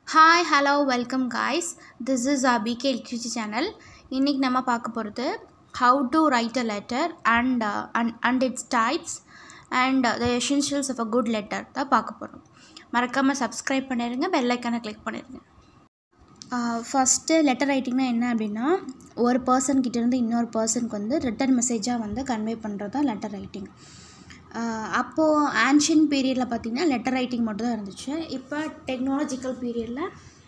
hi hello welcome guys this is a PK LKG channel இன்றைக்கி நம்ம பார்க்க போகிறது how to write a letter and and its types and the essentials of a good letter தான் பார்க்க போகிறோம் மறக்காமல் subscribe பண்ணிடுங்க பெல் ஐக்கானை கிளிக் பண்ணிடுங்க ஃபஸ்ட்டு லெட்டர் ரைட்டிங்னா என்ன அப்படின்னா ஒரு பர்சன் கிட்டேருந்து இன்னொரு பர்சனுக்கு வந்து ரிட்டன் மெசேஜாக வந்து கன்வே பண்ணுறது தான் லெட்டர் ரைட்டிங் அப்போது ஆன்ஷியன் பீரியடில் பார்த்திங்கன்னா லெட்டர் ரைட்டிங் மட்டும் தான் இருந்துச்சு இப்போ டெக்னாலஜிக்கல் பீரியடில்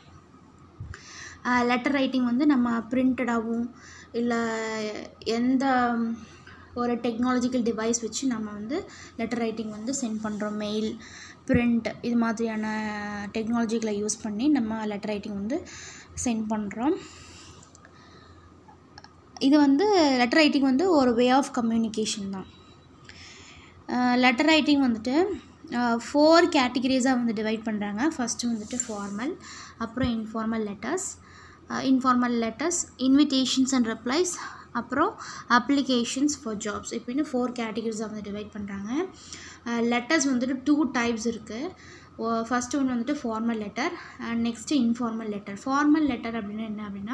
லெட்டர் ரைட்டிங் வந்து நம்ம பிரிண்டடாகவும் இல்லை எந்த ஒரு டெக்னாலஜிக்கல் டிவைஸ் வச்சு நம்ம வந்து லெட்டர் ரைட்டிங் வந்து சென்ட் பண்ணுறோம் மெயில் பிரிண்ட் இது மாதிரியான டெக்னாலஜிகளை யூஸ் பண்ணி நம்ம லெட்டர் ரைட்டிங் வந்து சென்ட் பண்ணுறோம் இது வந்து லெட்டர் ரைட்டிங் வந்து ஒரு வே ஆஃப் கம்யூனிகேஷன் தான் லெட்டர் ரைட்டிங் வந்துட்டு ஃபோர் கேட்டகிரிஸாக வந்து டிவைட் பண்ணுறாங்க ஃபஸ்ட்டு வந்துட்டு ஃபார்மல் அப்புறம் informal letters informal letters invitations and replies அப்புறம் அப்ளிகேஷன்ஸ் ஃபார் ஜாப்ஸ் இப்படின்னு ஃபோர் கேட்டகிரிஸாக வந்து டிவைட் பண்ணுறாங்க லெட்டர்ஸ் வந்துட்டு டூ டைப்ஸ் இருக்குது ஃபஸ்ட்டு ஒன்று வந்துட்டு formal letter and next informal letter formal letter அப்படின்னா என்ன அப்படின்னா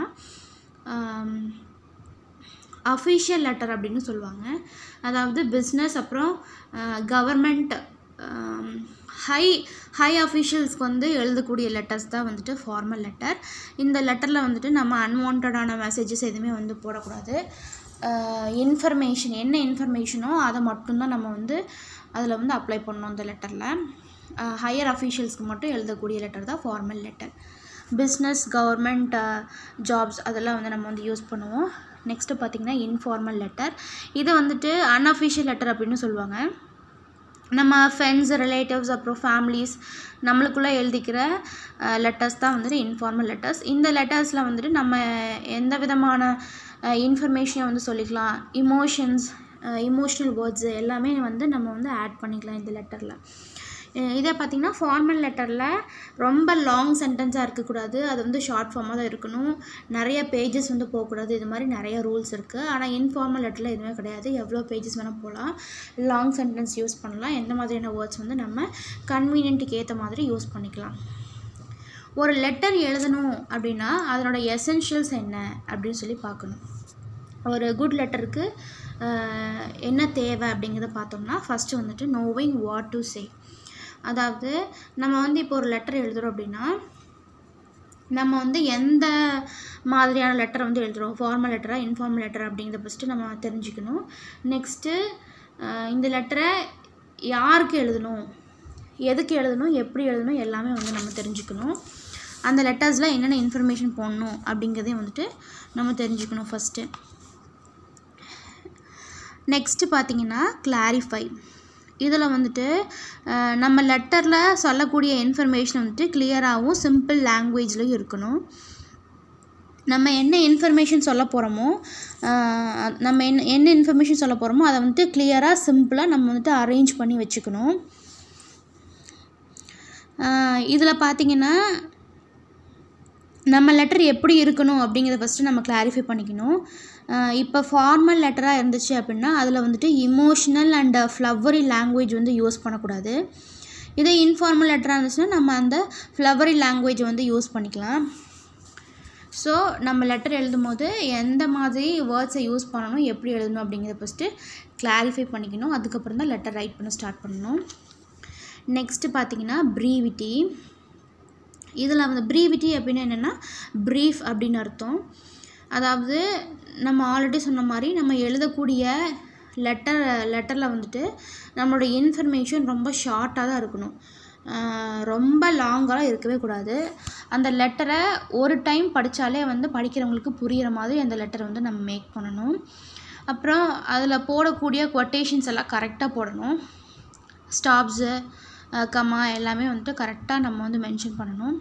அஃபிஷியல் லெட்டர் அப்படின்னு சொல்லுவாங்க அதாவது பிஸ்னஸ் அப்புறம் கவர்மெண்ட் ஹை ஹை அஃபிஷியல்ஸ்க்கு வந்து எழுதக்கூடிய லெட்டர்ஸ் தான் வந்துட்டு ஃபார்மல் லெட்டர் இந்த லெட்டரில் வந்துட்டு நம்ம அன்வான்டான மெசேஜஸ் எதுவுமே வந்து போடக்கூடாது இன்ஃபர்மேஷன் என்ன இன்ஃபர்மேஷனோ அதை மட்டும்தான் நம்ம வந்து அதில் வந்து அப்ளை பண்ணோம் இந்த லெட்டரில் ஹையர் அஃபீஷியல்ஸ்க்கு மட்டும் எழுதக்கூடிய லெட்டர் தான் formal letter business government jobs அதெல்லாம் வந்து நம்ம வந்து யூஸ் பண்ணுவோம் நெக்ஸ்ட்டு பார்த்திங்கன்னா இன்ஃபார்மல் லெட்டர் இது வந்துட்டு அன்அஃபிஷியல் லெட்டர் அப்படின்னு சொல்லுவாங்க நம்ம ஃப்ரெண்ட்ஸ் ரிலேட்டிவ்ஸ் அப்புறம் ஃபேமிலிஸ் நம்மளுக்குள்ளே எழுதிக்கிற லெட்டர்ஸ் தான் வந்துட்டு இன்ஃபார்மல் லெட்டர்ஸ் இந்த லெட்டர்ஸில் வந்துட்டு நம்ம எந்த விதமான இன்ஃபர்மேஷனை வந்து சொல்லிக்கலாம் இமோஷன்ஸ் இமோஷ்னல் வேர்ட்ஸு எல்லாமே வந்து நம்ம வந்து ஆட் பண்ணிக்கலாம் இந்த லெட்டரில் இதே பார்த்திங்கன்னா ஃபார்மல் லெட்டரில் ரொம்ப லாங் சென்டென்ஸாக இருக்கக்கூடாது அது வந்து ஷார்ட் ஃபார்மாக தான் இருக்கணும் நிறைய பேஜஸ் வந்து போகக்கூடாது இது மாதிரி நிறைய ரூல்ஸ் இருக்குது ஆனால் இன்ஃபார்மல் லெட்டரில் எதுவுமே கிடையாது எவ்வளோ பேஜஸ் வேணால் போகலாம் லாங் சென்டென்ஸ் யூஸ் பண்ணலாம் எந்த மாதிரியான வேர்ட்ஸ் வந்து நம்ம கன்வீனியன்ட்டுக்கு ஏற்ற மாதிரி யூஸ் பண்ணிக்கலாம் ஒரு லெட்டர் எழுதணும் அப்படின்னா அதனோட எசென்ஷியல்ஸ் என்ன அப்படின்னு சொல்லி பார்க்கணும் ஒரு குட் லெட்டருக்கு என்ன தேவை அப்படிங்கிறத பார்த்தோம்னா ஃபஸ்ட்டு வந்துட்டு நோவிங் வாட் டு சே அதாவது நம்ம வந்து இப்போ ஒரு லெட்டர் எழுதுகிறோம் அப்படின்னா நம்ம வந்து எந்த மாதிரியான லெட்டர் வந்து எழுதுகிறோம் ஃபார்மல் லெட்டரா இன்ஃபார்மல் லெட்டர் அப்படிங்கிறத ஃபஸ்ட்டு நம்ம தெரிஞ்சுக்கணும் நெக்ஸ்ட்டு இந்த லெட்டரை யாருக்கு எழுதணும் எதுக்கு எழுதணும் எப்படி எழுதணும் எல்லாமே வந்து நம்ம தெரிஞ்சுக்கணும் அந்த லெட்டர்ஸில் என்னென்ன இன்ஃபர்மேஷன் போடணும் அப்படிங்கிறதையும் வந்துட்டு நம்ம தெரிஞ்சுக்கணும் ஃபஸ்ட்டு நெக்ஸ்ட்டு பார்த்திங்கன்னா கிளாரிஃபை இதில் வந்துட்டு நம்ம லெட்டரில் சொல்லக்கூடிய இன்ஃபர்மேஷன் வந்துட்டு கிளியராகவும் சிம்பிள் லாங்குவேஜ்லேயும் இருக்கணும் நம்ம என்ன இன்ஃபர்மேஷன் சொல்ல போகிறோமோ நம்ம என்ன என்ன இன்ஃபர்மேஷன் சொல்ல போகிறோமோ அதை வந்துட்டு கிளியராக சிம்பிளாக நம்ம வந்துட்டு அரேஞ்ச் பண்ணி வச்சுக்கணும் இதில் பார்த்திங்கன்னா நம்ம லெட்டர் எப்படி இருக்கணும் அப்படிங்கிறத ஃபஸ்ட்டு நம்ம கிளாரிஃபை பண்ணிக்கணும் இப்போ ஃபார்மல் லெட்டராக இருந்துச்சு அப்படின்னா அதில் வந்துட்டு இமோஷ்னல் அண்ட் ஃப்ளவரி லாங்குவேஜ் வந்து யூஸ் பண்ணக்கூடாது இதே இன்ஃபார்மல் லெட்டராக இருந்துச்சுன்னா நம்ம அந்த ஃப்ளவரி லாங்குவேஜ் வந்து யூஸ் பண்ணிக்கலாம் ஸோ நம்ம லெட்டர் எழுதும் போது எந்த மாதிரி வேர்ட்ஸை யூஸ் பண்ணணும் எப்படி எழுதணும் அப்படிங்கிறத ஃபஸ்ட்டு கிளாரிஃபை பண்ணிக்கணும் அதுக்கப்புறம் தான் லெட்டர் ரைட் பண்ண ஸ்டார்ட் பண்ணணும் நெக்ஸ்ட்டு பார்த்திங்கன்னா ப்ரீவிட்டி இதில் வந்து ப்ரீவிட்டி அப்படின்னு என்னென்னா ப்ரீஃப் அப்படின்னு அர்த்தம் அதாவது நம்ம ஆல்ரெடி சொன்ன மாதிரி நம்ம எழுதக்கூடிய லெட்டர் லெட்டரில் வந்துட்டு நம்மளோட இன்ஃபர்மேஷன் ரொம்ப ஷார்ட்டாக தான் இருக்கணும் ரொம்ப லாங்காக இருக்கவே கூடாது அந்த லெட்டரை ஒரு டைம் படித்தாலே வந்து படிக்கிறவங்களுக்கு புரிகிற மாதிரி அந்த லெட்டரை வந்து நம்ம மேக் பண்ணணும் அப்புறம் அதில் போடக்கூடிய கொட்டேஷன்ஸ் எல்லாம் கரெக்டாக போடணும் ஸ்டாப்ஸு கம்மா எல்லாமே வந்துட்டு கரெக்டாக நம்ம வந்து மென்ஷன் பண்ணணும்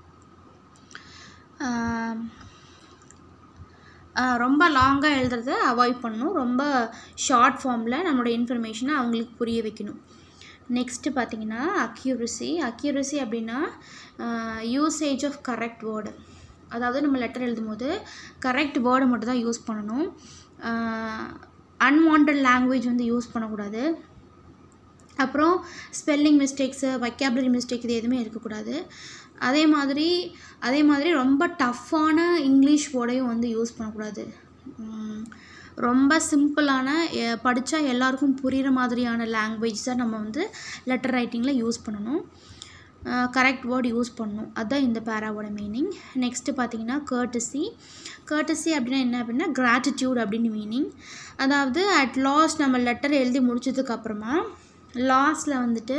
ரொம்ப லாங்காக எழுதுறத அவாய்ட் பண்ணணும் ரொம்ப ஷார்ட் ஃபார்மில் நம்மளோட இன்ஃபர்மேஷனை அவங்களுக்கு புரிய வைக்கணும் நெக்ஸ்ட்டு பார்த்திங்கன்னா அக்யூரசி அக்யூரசி அப்படின்னா யூசேஜ் ஆஃப் கரெக்ட் வேர்டு அதாவது நம்ம லெட்டர் எழுதும் போது கரெக்ட் வேர்டை மட்டும் தான் யூஸ் பண்ணணும் அன்வான்ட் லாங்குவேஜ் வந்து யூஸ் பண்ணக்கூடாது அப்புறம் ஸ்பெல்லிங் மிஸ்டேக்ஸு வைக்காபுலரி மிஸ்டேக் இது எதுவுமே இருக்கக்கூடாது அதே மாதிரி அதே மாதிரி ரொம்ப டஃப்பான இங்கிலீஷ் வேர்டையும் வந்து யூஸ் பண்ணக்கூடாது உம், ரொம்ப சிம்பிளான படித்தா எல்லாருக்கும் புரிகிற மாதிரியான லாங்குவேஜ் தான் நம்ம வந்து லெட்டர் ரைட்டிங்கில் யூஸ் பண்ணணும் கரெக்ட் வேர்ட் யூஸ் பண்ணணும் அதுதான் இந்த பேராவோட மீனிங் நெக்ஸ்ட்டு பார்த்தீங்கன்னா கேர்டசி கேர்டசி அப்படின்னா என்ன அப்படின்னா கிராட்டிடியூட் அப்படின்னு மீனிங் அதாவது அட் லாஸ்ட் நம்ம லெட்டர் எழுதி முடிச்சதுக்கப்புறமா லாஸ்ட்டில் வந்துட்டு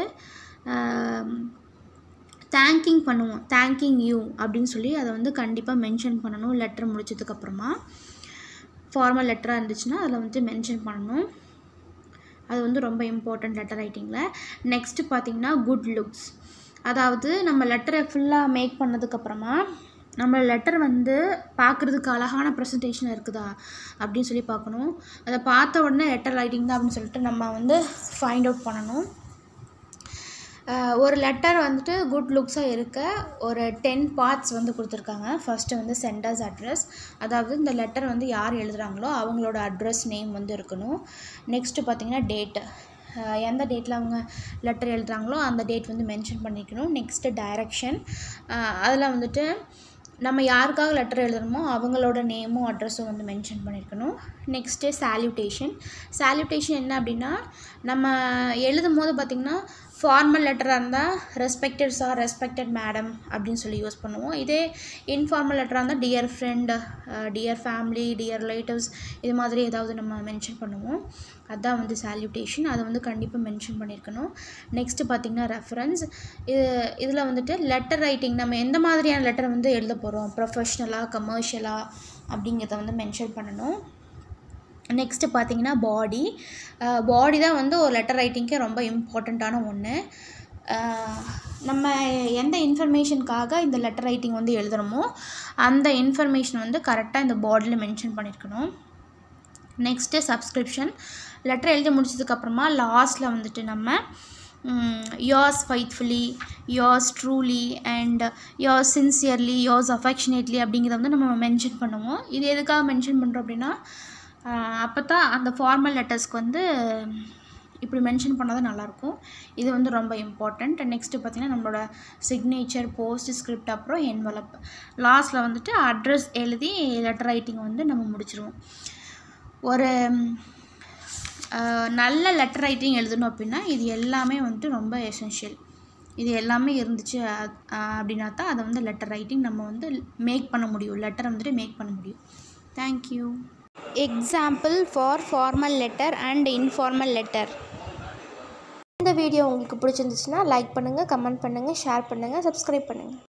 தேங்கிங் பண்ணுவோம் தேங்கிங் யூ அப்படின்னு சொல்லி அதை வந்து கண்டிப்பாக மென்ஷன் பண்ணணும் லெட்டர் முடிச்சதுக்கப்புறமா ஃபார்மல் லெட்டராக இருந்துச்சுன்னா அதில் வந்துட்டு மென்ஷன் பண்ணணும் அது வந்து ரொம்ப இம்பார்ட்டண்ட் லெட்டர் ரைட்டிங்கில் நெக்ஸ்ட்டு பார்த்தீங்கன்னா குட் லுக்ஸ் அதாவது நம்ம லெட்டரை ஃபுல்லாக மேக் பண்ணதுக்கப்புறமா நம்ம லெட்டர் வந்து பார்க்குறதுக்கு அழகான ப்ரெசன்டேஷன் இருக்குதா அப்படின்னு சொல்லி பார்க்கணும் அதை பார்த்த உடனே லெட்டர் ரைட்டிங் தான் அப்படின்னு சொல்லிட்டு நம்ம வந்து ஃபைண்ட் அவுட் பண்ணணும் அஹ் ஒரு லெட்டர் வந்துட்டு குட் லுக்ஸாக இருக்க ஒரு டென் பார்ட்ஸ் வந்து கொடுத்துருக்காங்க ஃபஸ்ட்டு வந்து சென்டர்ஸ் அட்ரஸ் அதாவது இந்த லெட்டர் வந்து யார் எழுதுகிறாங்களோ அவங்களோட அட்ரஸ் நேம் வந்து இருக்கணும் நெக்ஸ்ட்டு பார்த்தீங்கன்னா டேட்டு எந்த டேட்டில் அவங்க லெட்டர் எழுதுகிறாங்களோ அந்த டேட் வந்து மென்ஷன் பண்ணிக்கணும் நெக்ஸ்ட்டு டைரக்ஷன் அதில் வந்துட்டு நம்ம யாருக்காக லெட்டர் எழுதுறோமோ அவங்களோட நேமும் அட்ரஸும் வந்து மென்ஷன் பண்ணியிருக்கணும் நெக்ஸ்ட்டு சால்யூட்டேஷன் சால்யூட்டேஷன் என்ன அப்படின்னா நம்ம எழுதும் போது பார்த்திங்கன்னா ஃபார்மல் லெட்டராக இருந்தால் ரெஸ்பெக்டட் சார் ரெஸ்பெக்டட் மேடம் அப்படின்னு சொல்லி யூஸ் பண்ணுவோம் இதே இன்ஃபார்மல் லெட்டராக இருந்தால் dear friend dear family dear relatives இது மாதிரி ஏதாவது நம்ம மென்ஷன் பண்ணுவோம் அதுதான் வந்து சால்யூட்டேஷன் அதை வந்து கண்டிப்பாக மென்ஷன் பண்ணியிருக்கணும் நெக்ஸ்ட்டு பார்த்திங்கன்னா ரெஃபரன்ஸ் இது இதில் வந்துட்டு லெட்டர் ரைட்டிங் நம்ம எந்த மாதிரியான லெட்டர் வந்து எழுத போகிறோம் ப்ரொஃபஷ்னலாக கமர்ஷியலாக அப்படிங்கிறத வந்து மென்ஷன் பண்ணணும் நெக்ஸ்ட்டு பார்த்தீங்கன்னா பாடி பாடி தான் வந்து ஒரு லெட்டர் ரைட்டிங்க்கே ரொம்ப இம்பார்ட்டண்ட்டான ஒன்று நம்ம எந்த இன்ஃபர்மேஷனுக்காக இந்த லெட்டர் ரைட்டிங் வந்து எழுதுகிறோமோ அந்த இன்ஃபர்மேஷன் வந்து கரெக்டாக இந்த பாடியில் மென்ஷன் பண்ணியிருக்கணும் நெக்ஸ்ட்டு சப்ஸ்கிரிப்ஷன் லெட்டர் எழுதி முடிச்சதுக்கப்புறமா லாஸ்ட்டில் வந்துட்டு நம்ம yours faithfully yours truly and yours sincerely yours affectionately அப்படிங்கிறத வந்து நம்ம மென்ஷன் பண்ணுவோம் இது எதுக்காக மென்ஷன் பண்ணுறோம் அப்படின்னா அப்போ தான் அந்த ஃபார்மல் லெட்டர்ஸ்க்கு வந்து இப்படி மென்ஷன் பண்ணால் தான் நல்லாயிருக்கும் இது வந்து ரொம்ப இம்பார்ட்டண்ட் நெக்ஸ்ட்டு பார்த்திங்கன்னா நம்மளோட சிக்னேச்சர் போஸ்ட் ஸ்கிரிப்ட் அப்புறம் என்வலப் லாஸ்ட்டில் வந்துட்டு அட்ரஸ் எழுதி லெட்டர் ரைட்டிங் வந்து நம்ம முடிச்சிருவோம் ஒரு நல்ல லெட்டர் ரைட்டிங் எழுதணும் அப்படின்னா இது எல்லாமே வந்துட்டு ரொம்ப எசென்ஷியல் இது எல்லாமே இருந்துச்சு அப்படின்னா தான் அதை வந்து லெட்டர் ரைட்டிங் நம்ம வந்து மேக் பண்ண முடியும் லெட்டரை வந்துட்டு மேக் பண்ண முடியும் thank you example for formal letter and informal letter இந்த வீடியோ உங்களுக்கு பிடிச்சிருந்துச்சுன்னா லைக் பண்ணுங்கள் கமெண்ட் பண்ணுங்கள் ஷேர் பண்ணுங்கள் சப்ஸ்கிரைப் பண்ணுங்கள்